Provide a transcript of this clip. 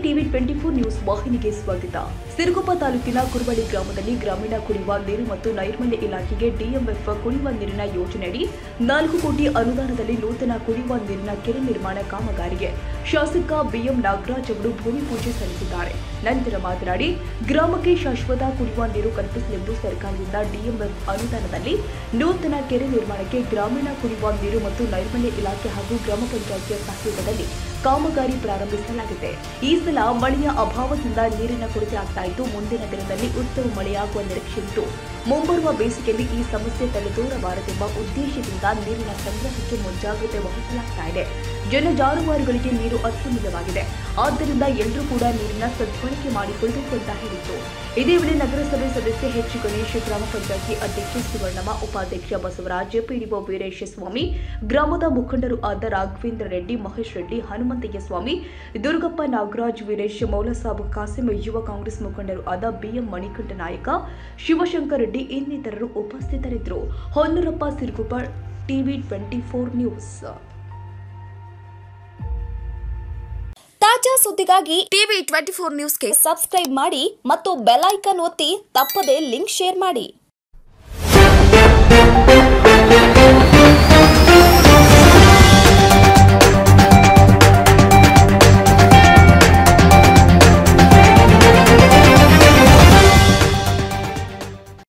TV twenty four news ವಾಹಿನಿಗೆ ಸ್ವಾಗತ ಸಿರುಗುಪ್ಪ ತಾಲೂಕಿನ ಕುರುಬಳಿ ಗ್ರಾಮದಲ್ಲಿ ಗ್ರಾಮೀಣ ಕುಡಿಯುವ ನೀರು ಮತ್ತು ನೈರ್ಮಲ್ಯ ಇಲಾಖೆಗೆ ಡಿಎಂಎಫ್ ಕುಡಿಯುವ ನೀರಿನ ಯೋಜನೆಯಡಿ ನಾಲ್ಕು ಕೋಟಿ ಅನುದಾನದಲ್ಲಿ ನೂತನ ಕುಡಿಯುವ ನೀರಿನ ಕೆರೆ ನಿರ್ಮಾಣ ಕಾಮಗಾರಿಗೆ ಶಾಸಕ ಬಿಎಂ ನಾಗರಾಜ್ ಅವರು ಭೂಮಿ ಪೂಜೆ ಸಲ್ಲಿಸಿದ್ದಾರೆ ನಂತರ ಮಾತನಾಡಿ ಗ್ರಾಮಕ್ಕೆ ಶಾಶ್ವತ ಕುಡಿಯುವ ನೀರು ಕಲ್ಪಿಸಲೆಂದು ಸರ್ಕಾರದಿಂದ ಡಿಎಂಎಫ್ ಅನುದಾನದಲ್ಲಿ ನೂತನ ಕೆರೆ ನಿರ್ಮಾಣಕ್ಕೆ ಗ್ರಾಮೀಣ ಕುಡಿಯುವ ನೀರು ಮತ್ತು ನೈರ್ಮಲ್ಯ ಇಲಾಖೆ ಹಾಗೂ ಗ್ರಾಮ ಪಂಚಾಯಿತಿಯ ಸಹಯೋಗದಲ್ಲಿ ಕಾಮಗಾರಿ ಪ್ರಾರಂಭಿಸಲಾಗಿದೆ ಈ ಸಲ ಮಳೆಯ ಅಭಾವದಿಂದ ನೀರಿನ ಕೊರತೆ ಆಗ್ತಾ ಇದ್ದು ಮುಂದಿನ ದಿನದಲ್ಲಿ ಉತ್ತಮ ಮಳೆಯಾಗುವ ನಿರೀಕ್ಷೆ ಇದ್ದು ಮುಂಬರುವ ಬೇಸಿಗೆಯಲ್ಲಿ ಈ ಸಮಸ್ಯೆ ತಲೆದೂರಬಾರದೆಂಬ ಉದ್ದೇಶದಿಂದ ನೀರಿನ ಸಂಗ್ರಹಕ್ಕೆ ಮುಂಜಾಗ್ರತೆ ವಹಿಸಲಾಗ್ತಾ ಇದೆ ಜನ ಜಾನುವಾರುಗಳಿಗೆ ನೀರು ಅತ್ಯಮೂಲ್ಯವಾಗಿದೆ ಆದ್ದರಿಂದ ಎಲ್ಲರೂ ಕೂಡ ನೀರಿನ ಸದ್ಬಳಕೆ ಮಾಡಿಕೊಳ್ಳಬೇಕು ಅಂತ ಹೇಳಿತ್ತು ಇದೇ ವೇಳೆ ನಗರಸಭೆ ಸದಸ್ಯ ಎಚ್ ಗಣೇಶ್ ಗ್ರಾಮ ಪಂಚಾಯತಿ ಅಧ್ಯಕ್ಷೆ ಸುವರ್ಣಮ್ಮ ಉಪಾಧ್ಯಕ್ಷ ಬಸವರಾಜ್ ಪಿಡಿಒ ವೀರೇಶ ಸ್ವಾಮಿ ಗ್ರಾಮದ ಮುಖಂಡರು ಆದ ರಾಘವೇಂದ್ರ ರೆಡ್ಡಿ ಮಹೇಶ್ ರೆಡ್ಡಿ ಹನುಮಂತಯ್ಯ ಸ್ವಾಮಿ ದುರ್ಗಪ್ಪ ನಾಗರಾಜ್ ವೀರೇಶ್ ಮೌಲಸಾಬ್ ಕಾಸಿಂ ಯುವ ಕಾಂಗ್ರೆಸ್ ಮುಖಂಡರು ಆದ ಬಿಎಂ ಮಣಿಕಂಠ ನಾಯಕ ಶಿವಶಂಕರ್ ರೆಡ್ಡಿ ಇನ್ನಿತರರು ಉಪಸ್ಥಿತರಿದ್ದರು Honnurappa Siruguppa TV twenty four news ತಾಜಾ ಸುದ್ದಿಗಾಗಿ ಟಿವಿ ಟ್ವೆಂಟಿ ಫೋರ್ ನ್ಯೂಸ್ಗೆ ಸಬ್ಸ್ಕ್ರೈಬ್ ಮಾಡಿ ಮತ್ತು ಬೆಲ್ ಐಕಾನ್ ಒತ್ತಿ ತಪ್ಪದೇ ಲಿಂಕ್ ಶೇರ್ ಮಾಡಿ